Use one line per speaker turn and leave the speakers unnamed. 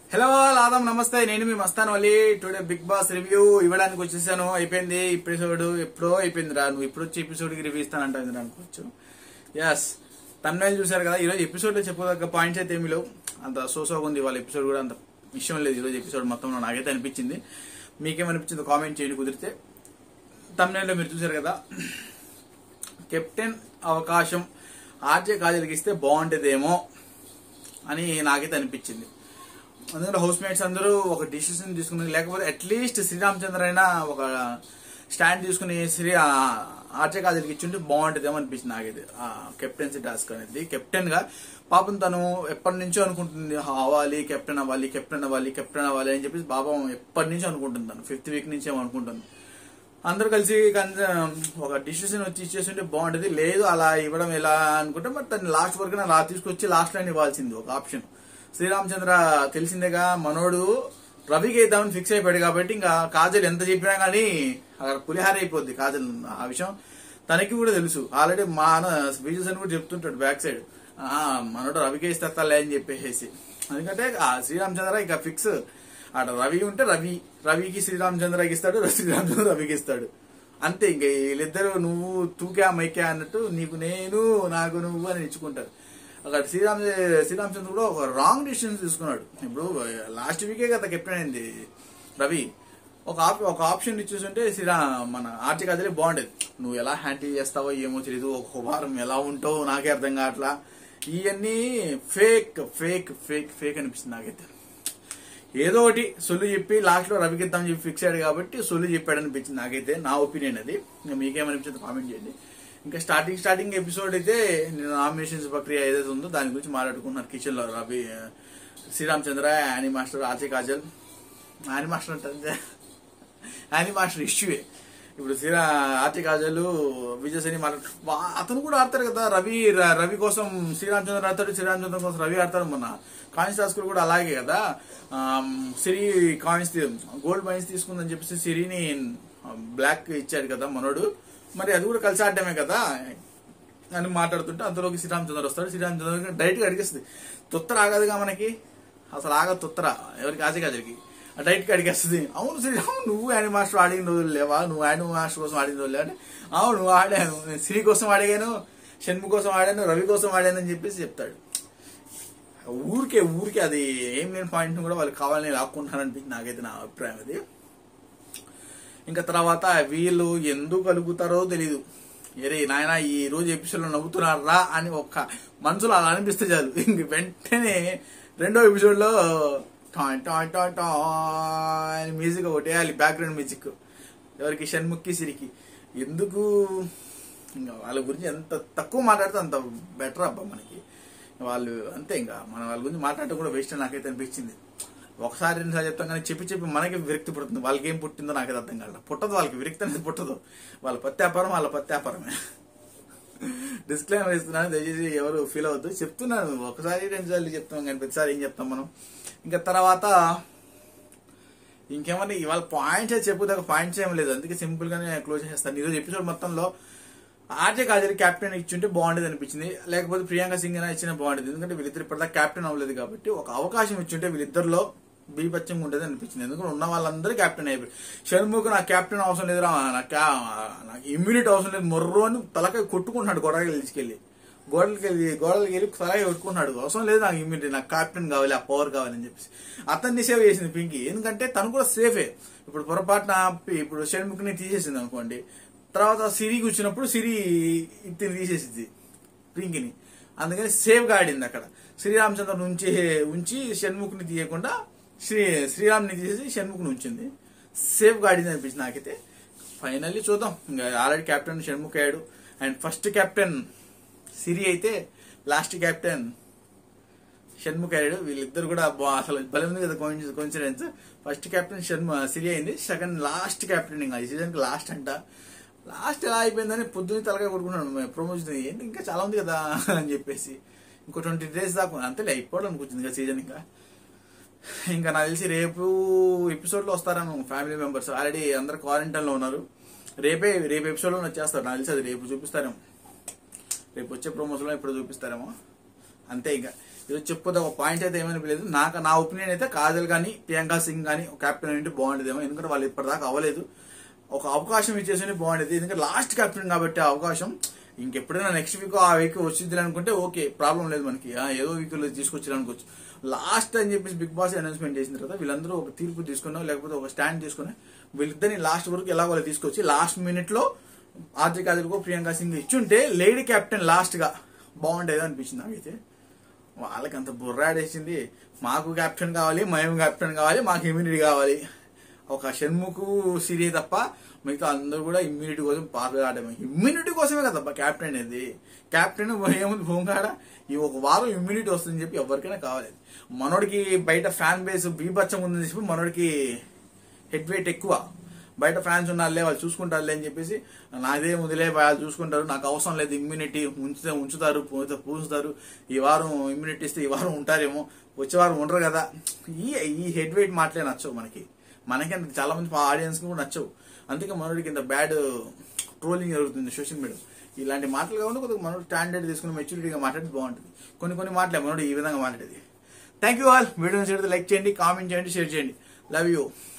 hello ఆదాం నమస్తే నేను మీ Mastan Valli today Bigg Boss review ఇవ్వడానికి వచ్చేసాను అయిపోయింది ఎపిసోడ్ ఎప్పుడో అయిపోయింది రా నువ్వు ఇప్పుడు వచ్చి ఎపిసోడ్ కి రివ్యూ ఇస్తానంటుంది అనుకోవచ్చు ఎస్ తమిళ చూసారు కదా ఈరోజు ఎపిసోడ్ లో చెప్పదగ్గ పాయింట్స్ అయితే ఏమి లేవు అంత సోసోగా ఉంది వాళ్ళ ఎపిసోడ్ కూడా అంత విషయం లేదు ఈరోజు ఎపిసోడ్ మొత్తంలో నాకైతే అనిపించింది మీకేమనిపించిందో కామెంట్ చేయండి కుదిరితే తమిళలో మీరు చూసారు కదా కెప్టెన్ అవకాశం ఆర్జే కాజల్కి ఇస్తే బాగుంటేదేమో అని నాకైతే అనిపించింది ఎందుకంటే హౌస్ మేట్స్ అందరూ ఒక డిసిషన్ తీసుకుని లేకపోతే అట్లీస్ట్ శ్రీరామచంద్ర అయినా ఒక స్టాండ్ తీసుకుని శ్రీ ఆర్చే కాజల్కి ఇచ్చుంటే బాగుంటుందేమో అనిపించింది నాకైతే కెప్టెన్సీ టాస్క్ అనేది కెప్టెన్ గా పాపం తను ఎప్పటి నుంచో అనుకుంటుంది అవ్వాలి కెప్టెన్ అవ్వాలి కెప్టెన్ అవ్వాలి కెప్టెన్ అవ్వాలి అని చెప్పేసి పాపం ఎప్పటి నుంచో అనుకుంటుంది తను ఫిఫ్త్ వీక్ నుంచి ఏమో అనుకుంటుంది అందరూ కలిసి కన్- ఒక డిసిషన్ వచ్చి ఇచ్చేస్తుంటే బాగుంటది లేదు అలా ఇవ్వడం ఎలా అనుకుంటే మరి తను లాస్ట్ వరకు అలా తీసుకొచ్చి లాస్ట్ లైన్ ఇవ్వాల్సింది ఒక ఆప్షన్ శ్రీరామచంద్ర తెలిసిందేగా మనోడు రవికి ఇద్దామని ఫిక్స్ అయిపోయాడు కాబట్టి ఇంకా కాజల్ ఎంత చెప్పినా కానీ అక్కడ పులిహార అయిపోద్ది కాజల్ ఆ విషయం తనకి కూడా తెలుసు ఆల్రెడీ మా విజయస్ అని కూడా చెప్తుంటాడు బ్యాక్ సైడ్ ఆ, మనోడు రవికే ఇస్తేస్తాలే అని చెప్పేసి ఎందుకంటే ఆ శ్రీరామచంద్ర ఇక ఫిక్స్ ఆడ రవి ఉంటే రవి రవికి శ్రీరామచంద్రకి ఇస్తాడు శ్రీరామచంద్ర రవికి ఇస్తాడు అంతే ఇంక వీళ్ళిద్దరు నువ్వు తూకా మైకా అన్నట్టు నీకు నేను నాకు నువ్వు అని ఇచ్చుకుంటారు అక్కడ శ్రీరామ్ శ్రీరామచంద్ర కూడా ఒక రాంగ్ డిసిషన్ తీసుకున్నాడు ఇప్పుడు లాస్ట్ వీకే కదా కెప్టెన్ అయింది రవి ఒక ఆప్ ఒక ఆప్షన్ ఇచ్చేస్తుంటే శ్రీరా మన ఆర్టిక్ అదే బాగుండేది నువ్వు ఎలా హ్యాండిల్ చేస్తావో ఏమో తెలియదు ఒక వారం ఎలా ఉంటావో నాకే అర్థం కావట్లా ఇవన్నీ ఫేక్ ఫేక్ ఫేక్ ఫేక్ అనిపిస్తుంది నాకైతే ఏదో ఒకటి సొల్లు చెప్పి లాస్ట్ లో రవికి ఇద్దామని చెప్పి ఫిక్స్ అయ్యాడు కాబట్టి సొల్లు చెప్పాడు అనిపించింది నాకైతే నా ఒపీనియన్ అది ఇంకా మీకేమనిపించింది కామెంట్ చేయండి ఇంకా స్టార్టింగ్ స్టార్టింగ్ ఎపిసోడ్ అయితే నేను నామినేషన్స్ ప్రక్రియ ఏదైతే ఉందో దాని గురించి మాట్లాడుకున్నారు కిచెన్ లో రవి శ్రీరామచంద్ర యానీ మాస్టర్ ఆచే కాజల్ యానీ మాస్టర్ అంటే యానీ మాస్టర్ ఇష్యూవే ఇప్పుడు శ్రీరా ఆర్తి కాజలు విజయసేని మాట్లాడు వా- అతను కూడా ఆడతారు కదా రవి ర- రవి కోసం శ్రీరామచంద్ర ఆడతాడు శ్రీరామచంద్ర కోసం రవి ఆడతాడు మొన్న కాయిన్స్ టాస్క్ కూడా అలాగే కదా ఆమ్, సిరి కాయిన్స్ గోల్డ్ కాయిన్స్ తీసుకుందని చెప్పేసి సిరిని బ్లాక్ ఇచ్చాడు కదా మనోడు మరి అది కూడా కలిసి ఆడటమే కదా అని మాట్లాడుతుంటే అంతలోకి శ్రీరామచంద్ర వస్తాడు శ్రీరామచంద్ర డైరెక్ట్ గా అడిగేస్తుంది తొత్తర ఆగదుగా మనకి అసలు ఆగదు తొత్తర ఎవరికి ఆచే కాజలకి డైరెక్ట్ గా అడిగేస్తుంది అవును శ్రీరామ్ నువ్వు యాని మాస్టర్ ఆడిన రోజులు లేవా నువ్వు యాని మాస్టర్ కోసం ఆడిన రోజులు లేవా అంటే అవును నువ్వు ఆడాను నేను సిరి కోసం ఆడాను షణ్ము కోసం ఆడాను రవి కోసం ఆడాను అని చెప్పేసి చెప్తాడు ఊరికే ఊరికే అది ఏం లేని పాయింట్ కూడా వాళ్ళు కావాలని లాక్కుంటున్నారనిపించి నాకైతే నా అభిప్రాయం అది ఇంకా తర్వాత వీళ్ళు ఎందుకు కలుగుతారో తెలీదు ఎరే నాయన ఈ రోజు ఎపిసోడ్ లో నవ్వుతున్నారా అని ఒక్క మనసులో అలా అనిపిస్తే చాలు ఇంక వెంటనే రెండో ఎపిసోడ్ లో టాయ్ టాయ్ టాయ్ టాయ్ అని మ్యూజిక్ ఒకటి వేయాలి బ్యాక్గ్రౌండ్ మ్యూజిక్ ఎవరికి షణ్ముఖి సిరికి ఎందుకు ఇంకా వాళ్ళ గురించి ఎంత తక్కువ మాట్లాడితే అంత బెటర్ అబ్బా మనకి వాళ్ళు అంతే ఇంకా మన వాళ్ళ గురించి మాట్లాడటం కూడా వేస్ట్ అని నాకైతే అనిపించింది ఒకసారి రెండుసార్లు చెప్తాం కానీ చెప్పి చెప్పి మనకి విరక్తి పుడుతుంది వాళ్ళకి ఏం పుట్టిందో నాకైతే అర్థం కాదు పుట్టదు వాళ్ళకి విరక్తి అనేది పుట్టదు వాళ్ళ పత్యాపారం వాళ్ళ పత్యాపారమే డిస్క్లైమర్ ఇస్తున్నాను దయచేసి ఎవరు ఫీల్ అవ్వద్దు చెప్తున్నాను ఒకసారి రెండుసార్లు చెప్తాం కానీ ప్రతిసారి ఏం చెప్తాం మనం ఇంకా తర్వాత ఇంకేమన్నా ఇవాళ పాయింట్స్ చెప్పుదాకా పాయింట్స్ ఏం లేదు అందుకే సింపుల్ గానే క్లోజ్ చేస్తాను ఈరోజు ఎపిసోడ్ మొత్తంలో ఆర్జే కాజల్ కెప్టెన్ ఇచ్చుంటే బాగుండేది అనిపించింది లేకపోతే ప్రియాంక సింగ్ అయినా ఇచ్చిన బాగుండేది ఎందుకంటే వీళ్ళిద్దరు ఇప్పటిదాకా కెప్టెన్ అవ్వలేదు కాబట్టి ఒక అవకాశం ఇచ్చుంటే వీళ్ళిద్దరిలో బీభత్సంగా ఉండేది అనిపించింది ఎందుకంటే ఉన్న వాళ్ళందరూ కెప్టెన్ అయిపోయి షణ్ముఖ్ నాకు కెప్టెన్ అవసరం లేదురా నాకు క్యా- నాకు ఇమ్యూనిటీ అవసరం లేదు మొర్రు అని తలకాయ కొట్టుకుంటున్నాడు గొడవకి తీసుకెళ్ళి గోడలకి వెళ్ళి గోడలకి వెళ్ళి తలకాయ కొట్టుకుంటున్నాడు అవసరం లేదు నాకు ఇమ్యూనిటీ నాకు కెప్టెన్ కావాలి ఆ పవర్ కావాలని చెప్పేసి అతన్ని సేవ్ చేసింది పింకీ ఎందుకంటే తను కూడా సేఫే ఇప్పుడు పొరపాటున ఇప్పుడు షణ్ముఖిని తీసేసింది అనుకోండి తర్వాత సిరికి వచ్చినప్పుడు సిరి ఇతని తీసేసింది పింకిని అందుకని సేఫ్ గా ఆడింది అక్కడ శ్రీరామచంద్ర నుంచి ఉంచి షణ్ముఖిని తీయకుండా శ్రీ శ్రీరామ్ని తీసేసి షణ్ముఖిని ఉంచింది సేఫ్ గా ఆడింది అనిపించింది నాకైతే ఫైనల్లీ చూద్దాం ఇంకా ఆల్రెడీ కెప్టెన్ షణ్ముఖ్ అయ్యాడు అండ్ ఫస్ట్ కెప్టెన్ సిరి అయితే లాస్ట్ కెప్టెన్ షణ్ముఖ్ అయ్యాడు వీళ్ళిద్దరు కూడా బా- అసలు భలే ఉంది కదా coincidence first captain Shanmu Siri అయింది సెకండ్ లాస్ట్ కెప్టెన్ ఇంకా ఈ సీజన్ కి లాస్ట్ అంట లాస్ట్ ఎలా అయిపోయిందని పొద్దున్న తలగా కొట్టుకున్నాడు ప్రమోషన్ ఏంటి ఇంకా చాలా ఉంది కదా అని చెప్పేసి ఇంకో ట్వంటీ డేస్ దాకా అంతేలే అయిపోవడం అనుకుంటుంది ఇంకా సీజన్ ఇంకా ఇంకా నాకు తెలిసి రేపు ఎపిసోడ్ లో వస్తారేమో ఫ్యామిలీ మెంబర్స్ ఆల్రెడీ అందరు క్వారంటైన్ లో ఉన్నారు రేపే రేపు ఎపిసోడ్ లో వచ్చేస్తారు నాకు తెలిసి అది రేపు చూపిస్తారేమో రేపు వచ్చే ప్రమోషన్ లో ఇప్పుడు చూపిస్తారేమో అంతే ఇంకా ఈరోజు చెప్పొద్దు ఒక పాయింట్ అయితే ఏమనిపించలేదు నాకు నా ఒపీనియన్ అయితే కాజల్ కానీ ప్రియాంక సింగ్ కానీ కెప్టెన్ అంటే బాగుండేదేమో ఎందుకంటే వాళ్ళు ఇప్పటిదాకా అవ్వలేదు ఒక అవకాశం ఇచ్చేసి బాగుండేది ఎందుకంటే లాస్ట్ కెప్టెన్ కాబట్టి ఆ అవకాశం ఇంకెప్పుడైనా నెక్స్ట్ వీక్ ఆ వీక్ వచ్చింది అనుకుంటే ఓకే ప్రాబ్లం లేదు మనకి ఆ, ఏదో వీక్ లో తీసుకొచ్చారు అనుకోవచ్చు లాస్ట్ అని చెప్పేసి బిగ్ బాస్ అనౌన్స్మెంట్ చేసిన తర్వాత వీళ్ళందరూ ఒక తీర్పు తీసుకున్నా లేకపోతే ఒక స్టాండ్ తీసుకుని వీళ్ళిద్దరిని లాస్ట్ వరకు ఎలా వాళ్ళు తీసుకొచ్చి లాస్ట్ మినిట్ లో ఆద్రి కాజల్కో ప్రియాంక సింగ్ ఇచ్చుంటే లేడీ కెప్టెన్ లాస్ట్ గా బాగుండేది అనిపించింది నాకైతే వాళ్ళకి అంత బుర్రాడేసింది మాకు కెప్టెన్ కావాలి మేము కెప్టెన్ కావాలి మాకు ఇమ్యూనిటీ కావాలి ఒక షణ్ముఖు సిరి తప్ప మిగతా అందరూ కూడా ఇమ్యూనిటీ కోసం పాటలు ఆడమే ఇమ్యూనిటీ కోసమే కదబ్బా కెప్టెన్ అనేది కెప్టెన్ ఏముంది భూంగాడ ఈ ఒక వారం ఇమ్యూనిటీ వస్తుందని చెప్పి ఎవరికైనా కావాలి మనోడికి బయట ఫ్యాన్ బేస్ బీభత్సం ఉందని చెప్పి మనోడికి హెడ్ వెయిట్ ఎక్కువ బయట ఫ్యాన్స్ ఉన్నారులే వాళ్ళు చూసుకుంటారులే అని చెప్పేసి నాదే ముందులే వాళ్ళు చూసుకుంటారు నాకు అవసరం లేదు ఇమ్యూనిటీ ఉంచితే ఉంచుతారు పోతే పూస్తారు ఈ వారం ఇమ్యూనిటీ ఇస్తే ఈ వారం ఉంటారేమో వచ్చే వారం ఉండరు కదా ఈ ఈ హెడ్ వెయిట్ మాటలే నచ్చవు మనకి మనకి అంత చాలా మంది ఆడియన్స్ కూడా నచ్చవు అందుకే మనోడికి ఇంత బ్యాడ్ ట్రోలింగ్ జరుగుతుంది సోషల్ మీడియా ఇలాంటి మాటలు కాకుండా కొద్దిగా మనోడు స్టాండర్డ్ తీసుకుని మెచ్యూరిటీగా మాట్లాడి బాగుంటుంది కొన్ని కొన్ని మాటలే మనోడు ఈ విధంగా మాట్లాడేది థ్యాంక్ యూ ఆల్ వీడియో నచ్చితే లైక్ చేయండి కామెంట్ చేయండి షేర్ చేయండి లవ్ యూ